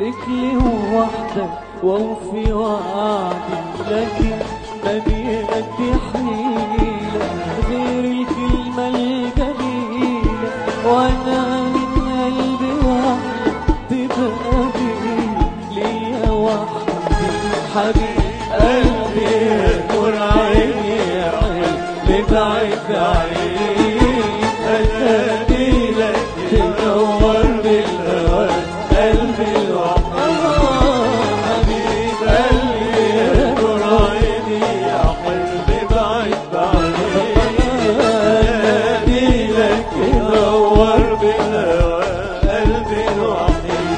لك لي وحدك واوفي وعدي لكن ما بيدي حيلة غير الكلمة الجميلة وانا من قلبي واحد تبقى بيه ليا وحدي حبيب قلبي نور عيني يا قلبي بعيد بعيد أنادي لك تنور بالهوى قلبي الوحيد حبيب قلبي نور عيني يا قلبي بعيد بعيد أنادي لك تنور بالهوى قلبي الوحيد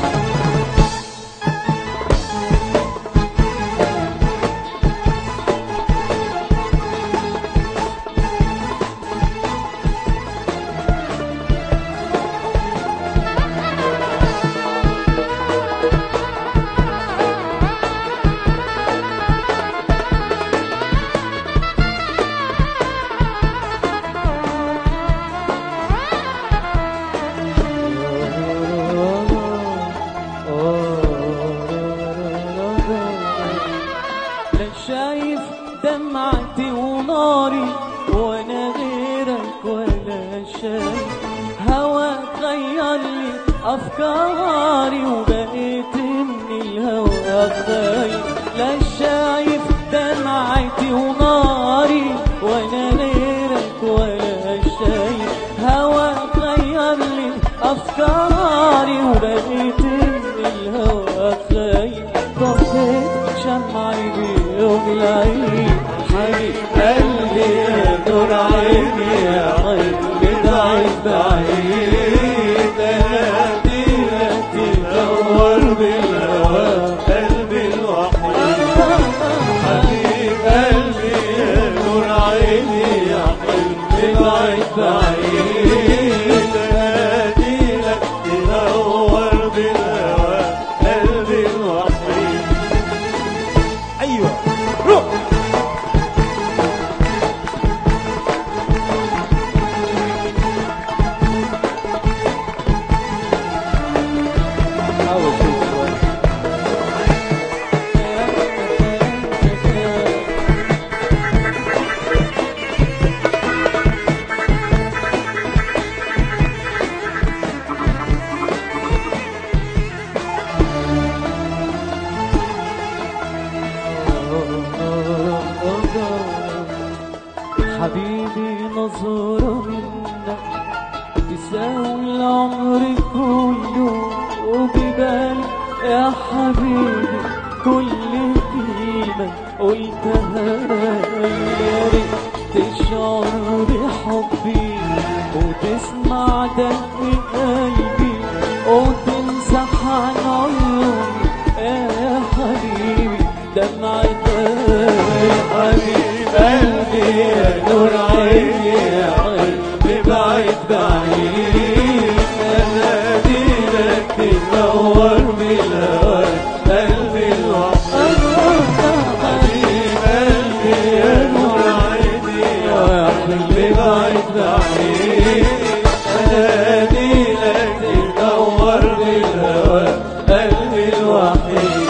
لا شايف دمعتي وناري وانا غيرك ولا شايف هواك غير لي افكاري وبقيت من الهوى خايف لا شايف دمعتي وناري وانا غيرك ولا شايف هواك غير لي افكاري وبقيت من الهوى خايف طفيت شمعي بيغلي حبيب قلبي يا نور عيني يا قلبي بعيد بعيد انادي لك تنور بالهوى قلبي الوحيد حبيب قلبي يا نور عيني يا قلبي بعيد بعيد انادي لك تنور بالهوى قلبي الوحيد ايوه روح حاول شوف شوي حبيبي نظرة منك تساوي العمر كله وبيبان يا حبيبي كل كلمة قلتها يا ريت تشعر بحبي وتسمع دق قلبي وتمسح عن عيوني يا حبيبي دمعة حبيب قلبي يا نور عيني يا قلبي بعيد بعيد انادي لك تنور بالهوى قلبي الوحيد حبيب قلبي يا نور عيني يا قلبي بعيد بعيد انادي لك تنور بالهوى قلبي الوحيد